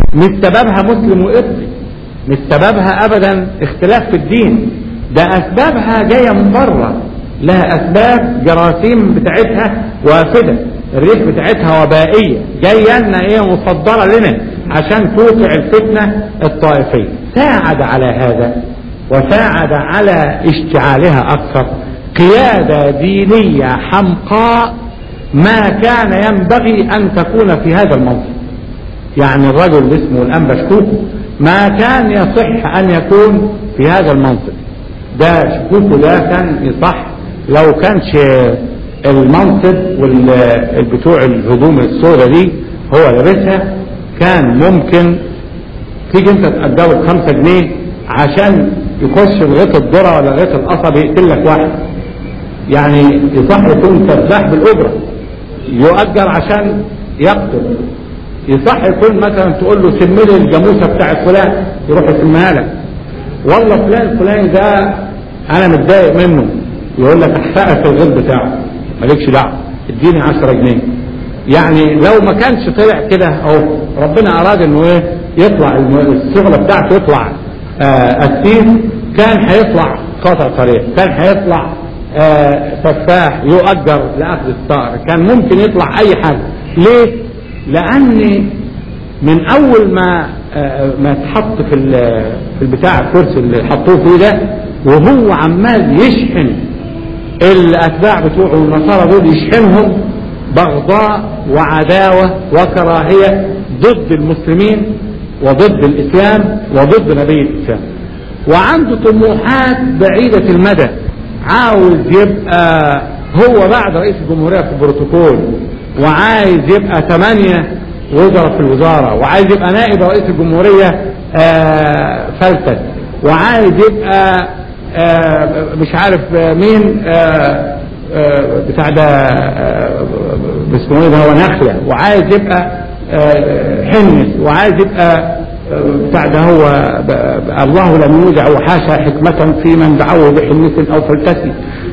مش سببها مسلم وقبطي مش سببها ابدا اختلاف في الدين ده اسبابها جايه من بره لها اسباب جراثيم بتاعتها وافده الريح بتاعتها وبائيه جايه لنا ايه مصدره لنا عشان توقع الفتنه الطائفيه ساعد على هذا وساعد على اشتعالها اكثر قياده دينيه حمقاء ما كان ينبغي ان تكون في هذا المنصب يعني الرجل اللي اسمه الانبا شكوكو ما كان يصح ان يكون في هذا المنصب ده شكوكو ده كان يصح لو كانش المنصب والبتوع الهدوم السوداء دي هو لابسها كان ممكن تيجي انت تقدره بخمسة جنيه عشان يخش في غيط الذره ولا غيط القصب يقتل لك واحد يعني يصح يكون سباح بالاجره يؤجر عشان يقتل يصح يكون مثلا تقول له سم لي الجاموسه بتاعت فلان يروح يسمها لك والله فلان فلان ده انا متضايق منه يقول لك احرقك الغيط بتاعه مالكش دعوه اديني 10 جنيه يعني لو ما كانش طلع كده اهو ربنا اراد انه ايه يطلع الشغله بتاعته يطلع آه السيس كان هيطلع قاطع طريق كان هيطلع آه سفاح يؤجر لاخذ الثار كان ممكن يطلع اي حاجه ليه لان من اول ما آه ما اتحط في في البتاع الكرسي اللي حطوه فيه ده وهو عمال يشحن الاتباع بتوعه النصارى دول يشحنهم بغضاء وعداوه وكراهيه ضد المسلمين وضد الاسلام وضد نبي الاسلام وعنده طموحات بعيده المدى عاوز يبقى هو بعد رئيس الجمهوريه في البروتوكول وعايز يبقى ثمانيه وزراء في الوزاره وعايز يبقى نائب رئيس الجمهوريه آه فلتت وعايز يبقى آه مش عارف مين آه بتاع ده اسمه ايه ده هو نخله وعايز يبقى حنس وعايز يبقى بتاع ده هو الله لم يودع وحاشا حكمة في من دعوه بحنس او فلتسي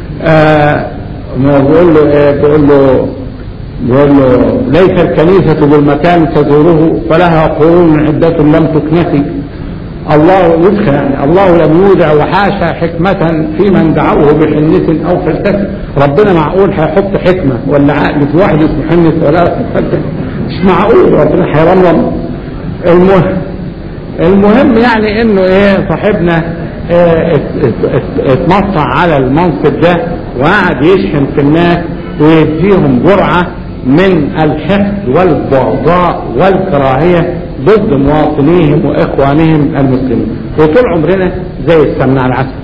بيقول له ايه بيقول له بيقول له ليس الكنيسة بالمكان تزوره فلها قرون عدة لم تكنسي الله يدخل يعني الله لم يودع وحاشا حكمة في من دعوه بحنس أو فلسفة ربنا معقول هيحط حكمة ولا عقل في واحد اسمه حنس ولا اسمه فلسفة مش معقول ربنا هيرمم المهم المهم يعني انه ايه صاحبنا اه اتنصع على المنصب ده وقعد يشحن في الناس ويديهم جرعة من الحقد والبغضاء والكراهية ضد مواطنيهم واخوانهم المسلمين وطول عمرنا زي السمنة على العسل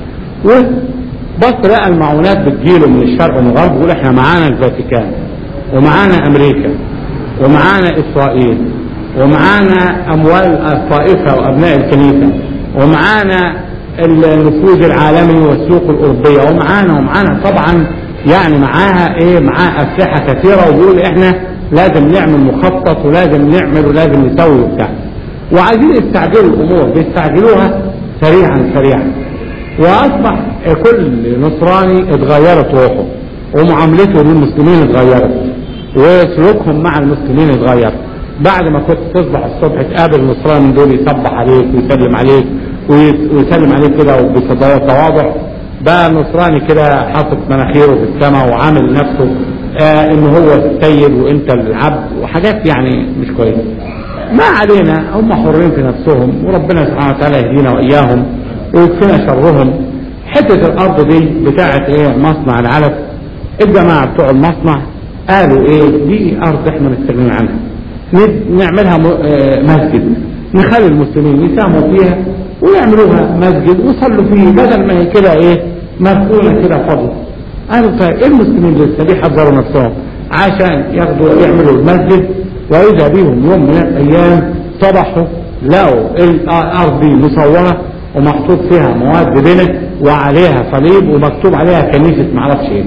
وبص لقى المعونات بتجيله من الشرق ومن الغرب يقول احنا معانا الفاتيكان ومعانا امريكا ومعانا اسرائيل ومعانا اموال الطائفة وابناء الكنيسة ومعانا النفوذ العالمي والسوق الاوروبية ومعانا ومعانا طبعا يعني معاها ايه معاها اسلحة كثيرة وبيقول احنا لازم نعمل مخطط ولازم نعمل ولازم نسوي وبتاع وعايزين يستعجلوا الامور بيستعجلوها سريعا سريعا واصبح كل نصراني اتغيرت روحه ومعاملته للمسلمين اتغيرت وسلوكهم مع المسلمين اتغير بعد ما كنت تصبح الصبح تقابل نصراني من دول يصبح عليك ويسلم عليك ويسلم عليك كده بتواضع بقى النصراني كده حاطط مناخيره في السماء وعامل نفسه آه ان هو السيد وانت العبد وحاجات يعني مش كويسه ما علينا هم حرين في نفسهم وربنا سبحانه وتعالى يهدينا واياهم ويكفينا شرهم حته الارض دي بتاعه ايه مصنع العلف الجماعه بتوع المصنع قالوا ايه دي ارض احنا مستغنين عنها نعملها مسجد نخلي المسلمين يساهموا فيها ويعملوها مسجد ويصلوا فيه بدل ما هي كده ايه مركونه كده فاضيه قالوا طيب المسلمين لسه بيحضروا نفسهم عشان ياخدوا يعملوا المسجد واذا بيهم يوم من الايام صبحوا لقوا الارض دي مصوره ومحطوط فيها مواد بنت وعليها صليب ومكتوب عليها كنيسه معرفش ايه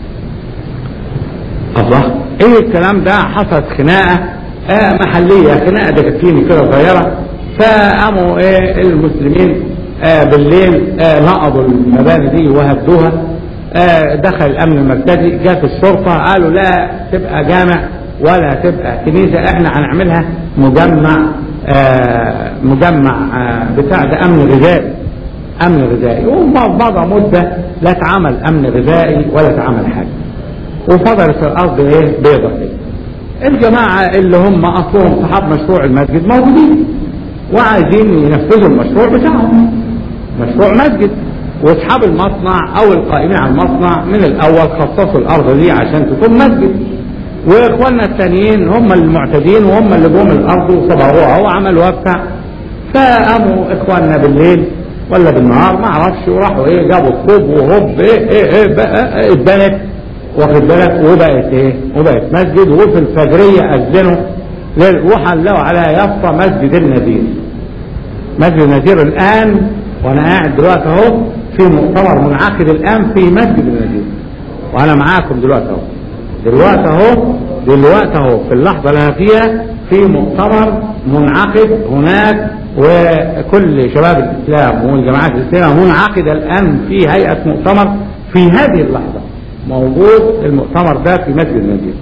الله ايه الكلام ده حصلت خناقه آه محليه خناقه دكاكيني كده صغيره فقاموا ايه المسلمين آه بالليل آه نقضوا المباني دي وهدوها آه دخل الامن المركزي جات الشرطه قالوا لا تبقى جامع ولا تبقى كنيسه احنا هنعملها مجمع آه مجمع آه بتاع ده امن غذائي امن غذائي وبعضها مده لا اتعمل امن غذائي ولا اتعمل حاجه وفضلت الارض ايه بيضة كده الجماعه اللي هم اصلهم صحاب مشروع المسجد موجودين وعايزين ينفذوا المشروع بتاعهم مشروع مسجد واصحاب المصنع او القائمين على المصنع من الاول خصصوا الارض دي عشان تكون مسجد واخواننا التانيين هم المعتدين وهم اللي جم الارض وصبغوها وعملوها بتاع فقاموا اخواننا بالليل ولا بالنهار ما اعرفش وراحوا ايه جابوا الطوب وهوب ايه ايه ايه بقى إيه اتبنت واخد بالك وبقت ايه وبقت مسجد وفي الفجريه اذنوا وحلوا على يافطه مسجد النذير مسجد النذير الان وانا قاعد دلوقتي اهو في مؤتمر منعقد الان في مسجد النذير وانا معاكم دلوقتي اهو دلوقتي اهو دلوقتي اهو في اللحظه اللي انا فيها في مؤتمر منعقد هناك وكل شباب الاسلام والجماعات الاسلاميه منعقده الان في هيئه مؤتمر في هذه اللحظه موجود المؤتمر ده في مسجد النذير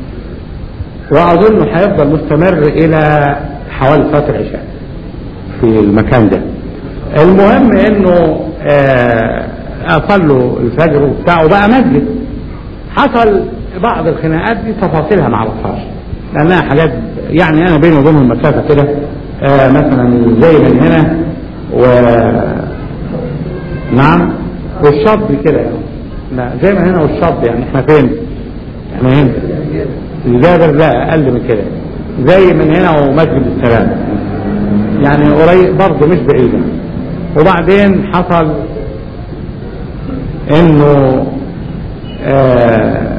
واظن هيفضل مستمر الى حوالي صلاه العشاء في المكان ده المهم انه صلوا الفجر وبتاع وبقى مسجد حصل بعض الخناقات دي تفاصيلها ما اعرفهاش لانها حاجات يعني انا بيني وبينهم مسافه كده آه مثلا زي من هنا و نعم والشط كده يعني لا زي ما هنا والشط يعني احنا فين؟ احنا هنا الجابر لا اقل من كده زي من هنا ومسجد السلام يعني قريب برضه مش بعيده وبعدين حصل انه آه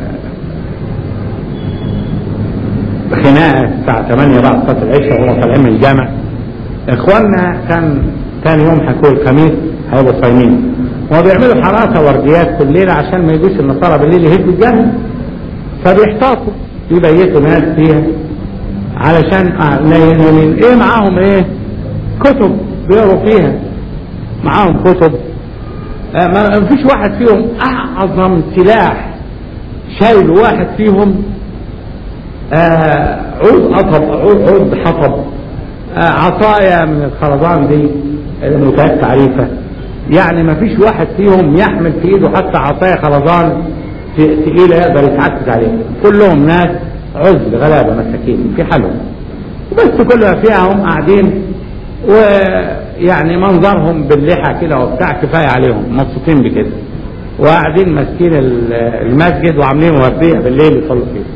خناقه الساعه 8 بعد صلاه العشاء وهم طالعين من الجامع اخواننا كان كان يوم حكوا الخميس هيبقوا صايمين هو بيعملوا حراسه ورديات كل ليله عشان ما يجوش النصارى بالليل يهدوا الجامع فبيحتاطوا يبيتوا ناس فيها علشان نايمين ايه معاهم ايه كتب بيقروا فيها معاهم كتب آه ما فيش واحد فيهم اعظم سلاح شايل واحد فيهم آه عود قطب عود عود حطب آه عصايا من الخرزان دي المتاك تعريفه يعني ما فيش واحد فيهم يحمل في ايده حتى عصايا خرزان تقيلة يقدر يتعكس عليها كلهم ناس عزل غلابة مساكين في حالهم وبس كل ما فيها هم قاعدين ويعني منظرهم باللحى كده وبتاع كفاية عليهم مبسوطين بكده وقاعدين ماسكين المسجد وعاملين وردية بالليل يصلوا فيه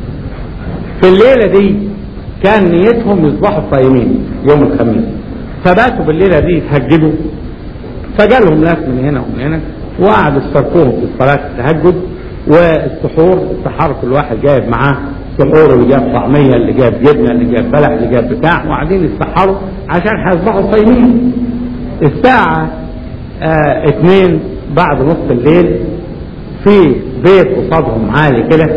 في الليلة دي كان نيتهم يصبحوا صايمين يوم الخميس فباتوا بالليلة دي يتهجدوا فجالهم ناس من هنا ومن هنا وقعدوا استركوهم في صلاة التهجد والسحور السحار كل واحد جايب معاه سحور اللي جاب طعمية اللي جاب جبنة اللي جاب بلح اللي جاب بتاع وقاعدين يتسحروا عشان هيصبحوا صايمين الساعة اه اتنين بعد نص الليل في بيت قصادهم عالي كده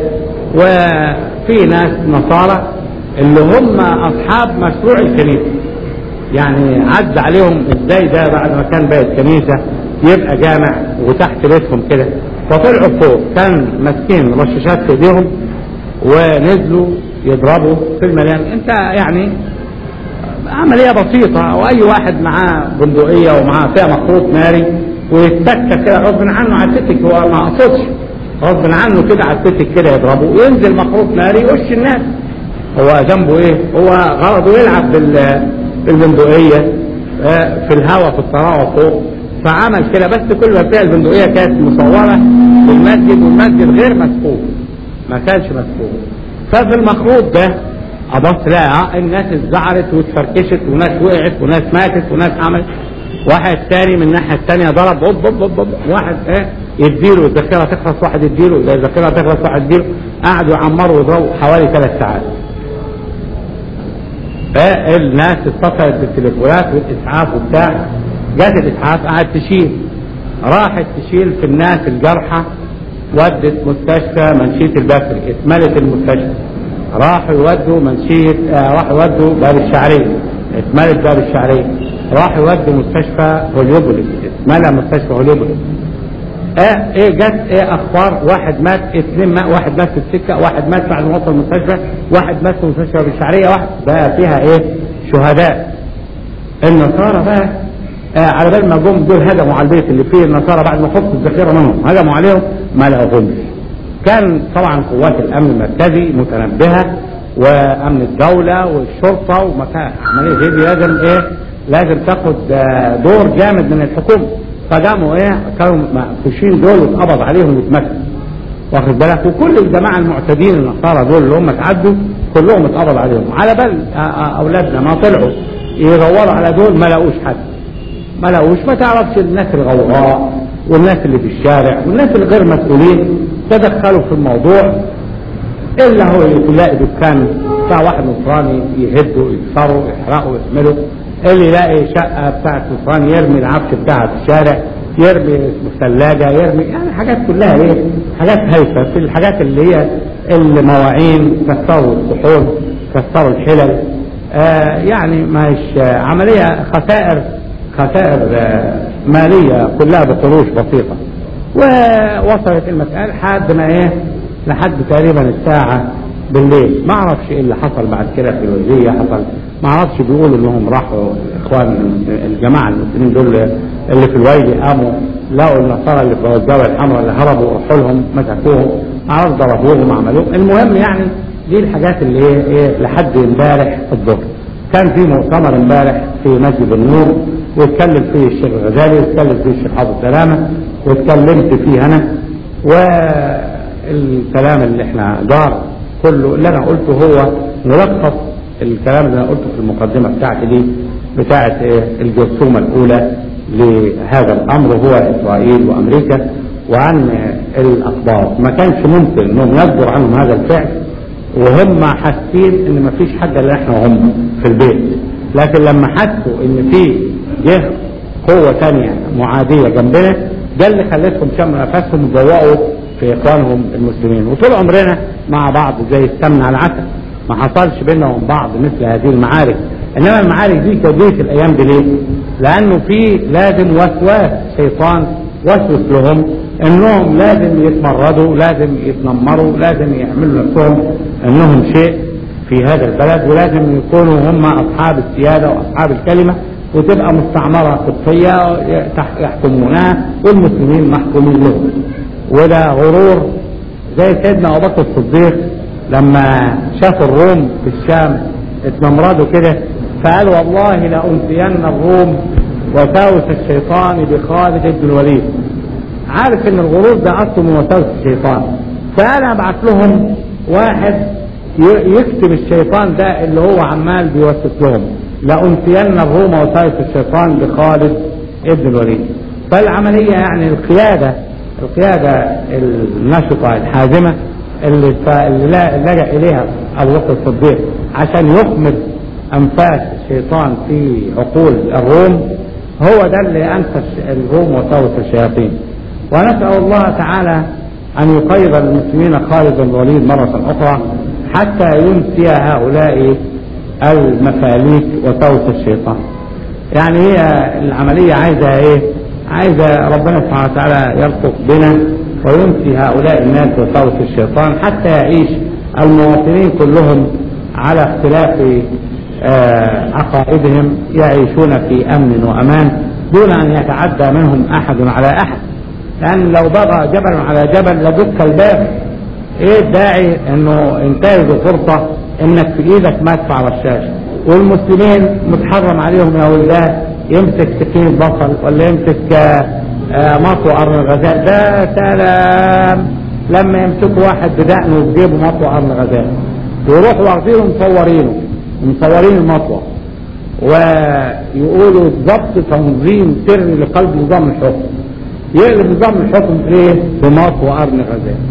وفي ناس نصارى اللي هم اصحاب مشروع الكنيسه يعني عد عليهم ازاي ده بعد ما كان بقت كنيسه يبقى جامع وتحت بيتهم كده فطلعوا فوق كان ماسكين رشاشات في ايديهم ونزلوا يضربوا في المليان انت يعني عملية بسيطة واي واحد معاه بندقية ومعاه فيها مخروط ناري ويتك كده غصب عنه على التتك هو ما قصدش غصب عنه كده على التتك كده يضربه وينزل مخروط ناري يوش الناس هو ذنبه ايه هو غرضه يلعب بالبندقية في الهواء في الطراوة فوق فعمل كده بس كل ما فيها البندقية كانت مصورة في المسجد والمسجد غير مسكوك ما كانش مسكوك ففي المخروط ده ابص لا الناس اتزعرت واتفركشت وناس وقعت وناس ماتت وناس عملت واحد تاني من الناحية التانية ضرب بوب بوب بوب بوب واحد ايه يديله الذاكرة تخلص واحد يديله الذاكرة تخلص واحد يديله قعدوا يعمروا ويضربوا حوالي ثلاث ساعات فالناس اتصلت بالتليفونات والاسعاف وبتاع جت الاسعاف قعدت تشيل راحت تشيل في الناس الجرحى ودت مستشفى منشية البكري اتملت المستشفى راحوا يودوا منشية آه راحوا يودوا باب الشعرية اتملت باب الشعرية راحوا يودوا مستشفى هوليوبوليس اتملى مستشفى هوليوبوليس اه ايه جت ايه اخبار واحد مات اثنين مات واحد مات في السكه واحد مات بعد ما وصل المستشفى واحد مات في مستشفى بالشعريه واحد بقى فيها ايه شهداء النصارى بقى آه على بال ما جم دول هجموا على البيت اللي فيه النصارى بعد ما خفوا الذخيره منهم هجموا عليهم ما لقوهمش كان طبعا قوات الامن المركزي متنبهه وامن الدوله والشرطه ومكان عمليه زي دي لازم ايه لازم تاخد آه دور جامد من الحكومه فقاموا ايه كانوا مقفوشين دول واتقبض عليهم واتمسكوا واخد بالك وكل الجماعه المعتدين النصارى دول اللي هم اتعدوا كلهم اتقبض عليهم على بال اولادنا ما طلعوا يدوروا على دول ما لقوش حد ما لقوش ما تعرفش الناس الغوغاء والناس اللي في الشارع والناس الغير مسؤولين تدخلوا في الموضوع الا هو يلاقي دكان بتاع واحد نصراني يهدوا يكسروا يحرقوا يعملوا اللي يلاقي شقه بتاعت نصراني يرمي العفش بتاعها في الشارع يرمي ثلاجه يرمي يعني حاجات كلها ايه حاجات هايفه في الحاجات اللي هي المواعين كسروا الصحون كسروا الحلل آه يعني مش عمليه خسائر خسائر آه ماليه كلها بقروش بسيطه ووصلت المساله لحد ما ايه لحد تقريبا الساعه بالليل ما اعرفش ايه اللي حصل بعد كده في الوزيه حصل ما اعرفش بيقولوا انهم راحوا اخوان الجماعه المسلمين دول اللي في الوادي قاموا لقوا النصارى اللي في الجبل الحمراء اللي هربوا وراحوا لهم مسكوهم عرض ضربوهم عملوهم المهم يعني دي الحاجات اللي ايه, إيه لحد امبارح الظهر كان في مؤتمر امبارح في مسجد النور واتكلم فيه الشيخ الغزالي واتكلم فيه الشيخ حافظ سلامه واتكلمت فيه انا والكلام اللي احنا دار كله اللي انا قلته هو ملخص الكلام اللي انا قلته في المقدمه بتاعتي دي بتاعت ايه الجرثومه الاولى لهذا الامر هو اسرائيل وامريكا وعن الاخبار ما كانش ممكن انهم يصدر عنهم هذا الفعل وهم حاسين ان ما فيش حد الا احنا وهم في البيت لكن لما حسوا ان في جه قوه ثانيه معاديه جنبنا ده اللي خلتهم شموا نفسهم وجوقوا في اخوانهم المسلمين وطول عمرنا مع بعض زي السمن على العسل ما حصلش بيننا وبين بعض مثل هذه المعارك انما المعارك دي كبيرة الايام دي ليه لانه في لازم وسواس شيطان وسوس لهم انهم لازم يتمردوا لازم يتنمروا لازم يعملوا نفسهم انهم شيء في هذا البلد ولازم يكونوا هم اصحاب السيادة واصحاب الكلمة وتبقى مستعمرة قبطية يحكمونها والمسلمين محكومين لهم وده غرور زي سيدنا ابو بكر الصديق لما شافوا الروم في الشام اتنمردوا كده فقال والله لأنسين الروم وساوس الشيطان بخالد بن الوليد عارف ان الغرور ده اصله من وساوس الشيطان فانا ابعت لهم واحد يكتب الشيطان ده اللي هو عمال بيوسوس لهم لأنسين الروم وساوس الشيطان بخالد ابن الوليد فالعملية يعني القيادة القيادة النشطة الحازمة اللي لجأ إليها أبو بكر الصديق عشان يخمد أنفاس الشيطان في عقول الروم هو ده اللي أنفس الروم وصوت الشياطين ونسأل الله تعالى أن يقيض المسلمين خالد بن الوليد مرة أخرى حتى ينسي هؤلاء المفاليك وصوت الشيطان يعني هي العملية عايزة ايه عايزة ربنا سبحانه وتعالى يلطف بنا وينسي هؤلاء الناس وصوت الشيطان حتى يعيش المواطنين كلهم على اختلاف عقائدهم يعيشون في امن وامان دون ان يتعدى منهم احد على احد لان لو بغى جبل على جبل لدك الباب ايه الداعي انه انتهزوا فرصه انك في ايدك مدفع رشاش والمسلمين متحرم عليهم يا ولدان يمسك سكين بصل ولا يمسك مطوى قرن الغزال ده سلام لما يمسكوا واحد بدقنه ويجيبوا مطوى قرن الغزال ويروحوا واخدينه مصورينه مصورين المطوى ويقولوا ضبط تنظيم سري لقلب نظام الحكم يقلب نظام الحكم ايه بمطوى قرن غزال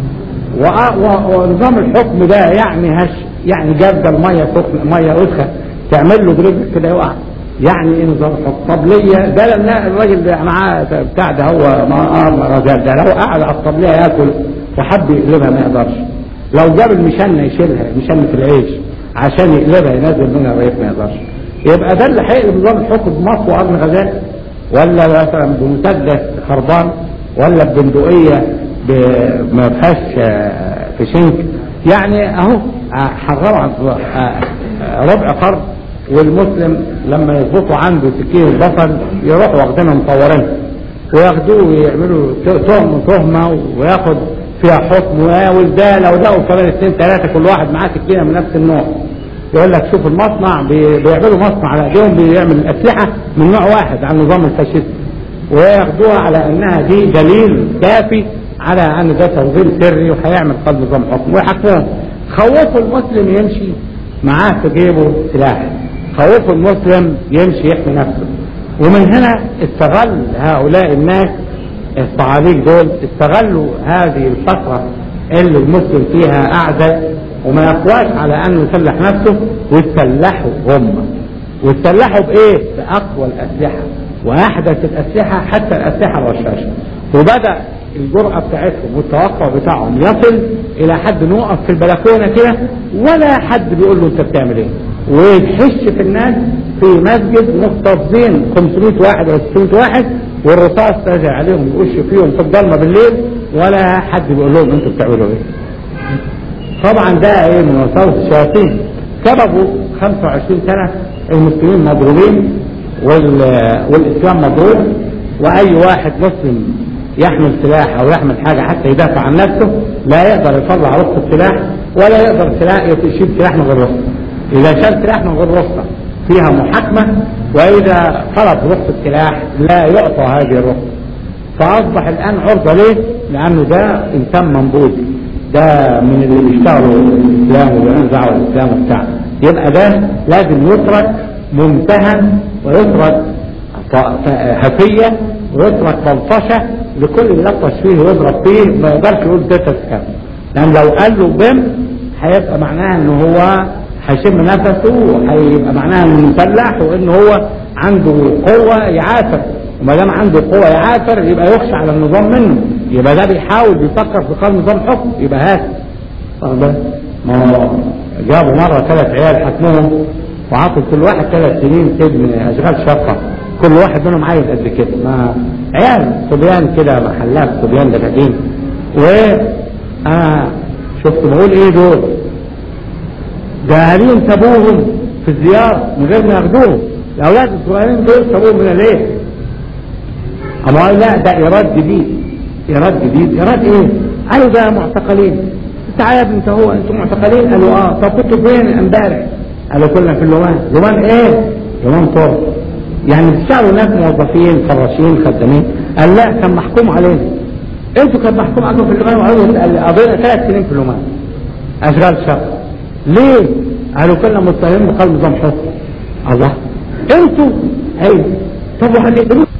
ونظام الحكم ده يعني هش يعني جاب الميه سخنه ميه وسخه تعمل له برجل كده يقع يعني ايه نظام الحكم طب ليه ده لما الراجل اللي معاه بتاع ده هو ما غزال ده لو قعد على الطبليه ياكل وحب يقلبها ما يقدرش لو جاب المشنه يشيلها مشنه العيش عشان يقلبها ينزل منها الرغيف ما يقدرش يبقى ده اللي هيقلب نظام الحكم بمصر وقرن غزال ولا مثلا بمسدس خربان ولا ببندقيه ما فيهاش في شنك يعني اهو حرروا عن ربع قرن والمسلم لما يظبطوا عنده سكين بصل يروحوا واخدينها مطورينها وياخدوه ويعملوا تهمه تهمه وياخد فيها حكم وده لو لقوا كمان اثنين ثلاثه كل واحد معاه سكينه من نفس النوع يقول لك شوف المصنع بي- بيعملوا مصنع على ايديهم بيعمل الاسلحه من نوع واحد عن نظام الفاشيست وياخدوها على انها دي دليل كافي على ان ده تنظيم سري وهيعمل قلب نظام حكم ويحكمهم خوفوا المسلم يمشي معاه في جيبه سلاح خوفوا المسلم يمشي يحمي نفسه ومن هنا استغل هؤلاء الناس الصعاليك دول استغلوا هذه الفترة اللي المسلم فيها أعزل وما يقواش على أنه يسلح نفسه ويتسلحوا هم ويتسلحوا بإيه؟ بأقوى الأسلحة وأحدث الأسلحة حتى الأسلحة الرشاشة وبدأ الجرأة بتاعتهم والتوقع بتاعهم يصل إلى حد نقف في البلكونة كده ولا حد بيقول له أنت بتعمل إيه ويحش في الناس في مسجد مختطفين 500 واحد ولا 600 واحد والرصاص راجع عليهم يقش فيهم في الضلمه بالليل ولا حد بيقول لهم انتوا بتعملوا ايه طبعا ده ايه من وساوس الشياطين سببه 25 سنه المسلمين مضروبين وال- والاسلام مضروب واي واحد مسلم يحمل سلاح او يحمل حاجه حتى يدافع عن نفسه لا يقدر يطلع رخصه سلاح ولا يقدر سلاح يشيل سلاح من غير رخصه اذا شال سلاح من غير رخصه فيها محاكمه واذا طلب رخصه سلاح لا يعطى هذه الرخصه فاصبح الان عرضه ليه؟ لانه ده انسان منبوذ ده من اللي بيشتغلوا الاسلام وبيعملوا دعوه الاسلام وبتاع يبقى ده لازم يترك منتهى ويترك ط- هفيه ويترك بلطشه لكل اللي يلطش فيه ويضرب فيه ما يقدرش يقول ده تسكت لان لو قال له بم هيبقى معناها ان هو هيشم نفسه وهيبقى معناها انه مسلح وان هو عنده قوه يعافر وما دام عنده قوه يعافر يبقى يخشى على النظام منه يبقى ده بيحاول بيفكر في قانون نظام حكم يبقى هات واخد بالك؟ ما هو جابوا مره ثلاث عيال حكمهم وعطوا كل واحد ثلاث سنين سجن اشغال شقه كل واحد منهم عايز قد كده ما عيال صبيان كده محلات صبيان دكاكين و انا شفت بقول ايه دول ده اهاليهم سابوهم في الزيارة من غير ما ياخدوهم الاولاد الصغيرين دول سابوهم من ليه؟ اما قال لا ده ايراد جديد ايراد جديد ايراد ايه؟ قالوا ده معتقلين تعال يا ابني انت هو انتوا معتقلين قالوا اه طب كنتوا فين امبارح؟ قالوا كنا في اللومان لومان ايه؟ لومان طرق يعني بتشتغلوا هناك موظفين فراشين خدامين قال لا كان محكوم علينا انتوا كان محكوم عليكم في اللومان وقالوا قضينا ثلاث سنين في اللومان اشغال شقه ليه؟ قالوا كنا مضطرين بقلب نظام حكم الله انتوا ايوه طب وهنقبلوا